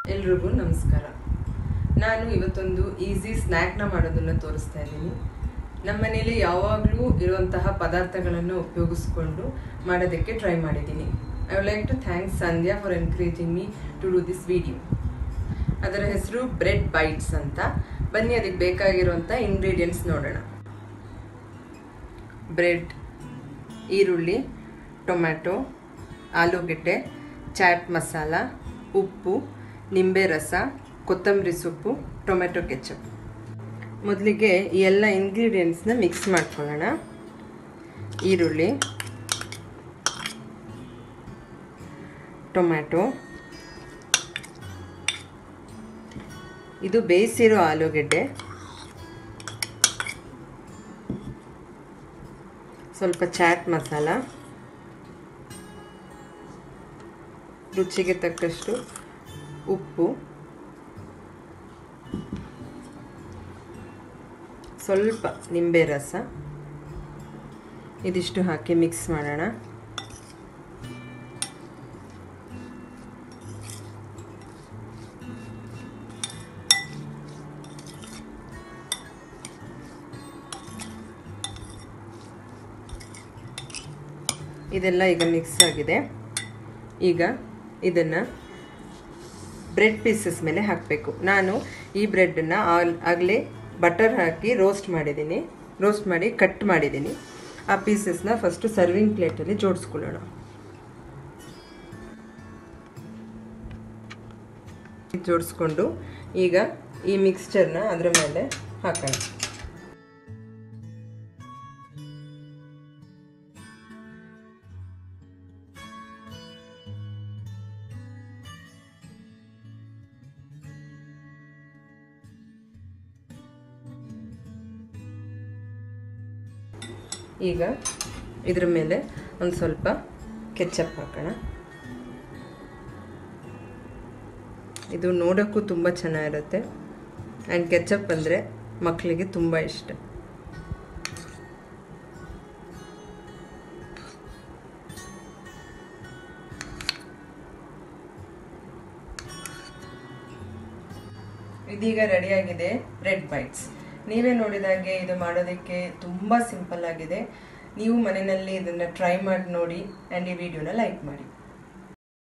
ಎಲ್ರಿಗೂ ನಮಸ್ಕಾರ ನಾನು ಇವತ್ತೊಂದು ಈಸಿ ಸ್ನ್ಯಾಕ್ನ ಮಾಡೋದನ್ನು ತೋರಿಸ್ತಾ ಇದ್ದೀನಿ ನಮ್ಮ ಮನೇಲಿ ಯಾವಾಗಲೂ ಇರುವಂತಹ ಪದಾರ್ಥಗಳನ್ನು ಉಪಯೋಗಿಸ್ಕೊಂಡು ಮಾಡೋದಕ್ಕೆ ಟ್ರೈ ಮಾಡಿದ್ದೀನಿ I would like to thanks Sandhya for encouraging me to do this video ಅದರ ಹೆಸರು ಬ್ರೆಡ್ ಬೈಟ್ಸ್ ಅಂತ ಬನ್ನಿ ಅದಕ್ಕೆ ಬೇಕಾಗಿರುವಂಥ ಇಂಗ್ರೀಡಿಯೆಂಟ್ಸ್ ನೋಡೋಣ ಬ್ರೆಡ್ ಈರುಳ್ಳಿ ಟೊಮ್ಯಾಟೊ ಆಲೂಗೆಡ್ಡೆ ಚಾಟ್ ಮಸಾಲ ಉಪ್ಪು ನಿಂಬೆ ರಸ ಕೊತ್ತಂಬರಿ ಸೊಪ್ಪು ಟೊಮೆಟೊ ಕೆಚಪ್ ಮೊದಲಿಗೆ ಈ ಎಲ್ಲ ಇಂಗ್ರೀಡಿಯೆಂಟ್ಸ್ನ ಮಿಕ್ಸ್ ಮಾಡ್ಕೊಳ್ಳೋಣ ಈರುಳ್ಳಿ ಟೊಮ್ಯಾಟೊ ಇದು ಬೇಯಿಸಿರೋ ಆಲೂಗೆಡ್ಡೆ ಸ್ವಲ್ಪ ಚಾಟ್ ಮಸಾಲ ರುಚಿಗೆ ತಕ್ಕಷ್ಟು ಉಪ್ಪು ಸ್ವಲ್ಪ ನಿಂಬೆ ರಸ ಇದಿಷ್ಟು ಹಾಕಿ ಮಿಕ್ಸ್ ಮಾಡೋಣ ಇದೆಲ್ಲ ಈಗ ಮಿಕ್ಸ್ ಆಗಿದೆ ಈಗ ಇದನ್ನು ಬ್ರೆಡ್ ಪೀಸಸ್ ಮೇಲೆ ಹಾಕಬೇಕು ನಾನು ಈ ಬ್ರೆಡನ್ನು ಆಗಲೇ ಬಟರ್ ಹಾಕಿ ರೋಸ್ಟ್ ಮಾಡಿದ್ದೀನಿ ರೋಸ್ಟ್ ಮಾಡಿ ಕಟ್ ಮಾಡಿದ್ದೀನಿ ಆ ಪೀಸಸ್ನ ಫಸ್ಟು ಸರ್ವಿಂಗ್ ಪ್ಲೇಟಲ್ಲಿ ಜೋಡಿಸ್ಕೊಳ್ಳೋಣ ಜೋಡಿಸ್ಕೊಂಡು ಈಗ ಈ ಮಿಕ್ಸ್ಚರ್ನ ಅದರ ಮೇಲೆ ಹಾಕೋಣ ಈಗ ಇದ್ರ ಮೇಲೆ ಒಂದು ಸ್ವಲ್ಪ ಕೆಚ್ಚಪ್ ಹಾಕೋಣ ಇದು ನೋಡೋಕ್ಕೂ ತುಂಬ ಚೆನ್ನಾಗಿರುತ್ತೆ ಆ್ಯಂಡ್ ಕೆಚ್ಚಪ್ ಅಂದರೆ ಮಕ್ಕಳಿಗೆ ತುಂಬ ಇಷ್ಟ ಇದೀಗ ರೆಡಿಯಾಗಿದೆ ಬ್ರೆಡ್ ಬೈಟ್ಸ್ ನೀವೇ ನೋಡಿದಾಗೆ ಇದು ಮಾಡೋದಕ್ಕೆ ತುಂಬ ಸಿಂಪಲ್ ಆಗಿದೆ ನೀವು ಮನೆಯಲ್ಲಿ ಇದನ್ನು ಟ್ರೈ ಮಾಡಿ ನೋಡಿ ಆ್ಯಂಡ್ ಈ ವಿಡಿಯೋನ ಲೈಕ್ ಮಾಡಿ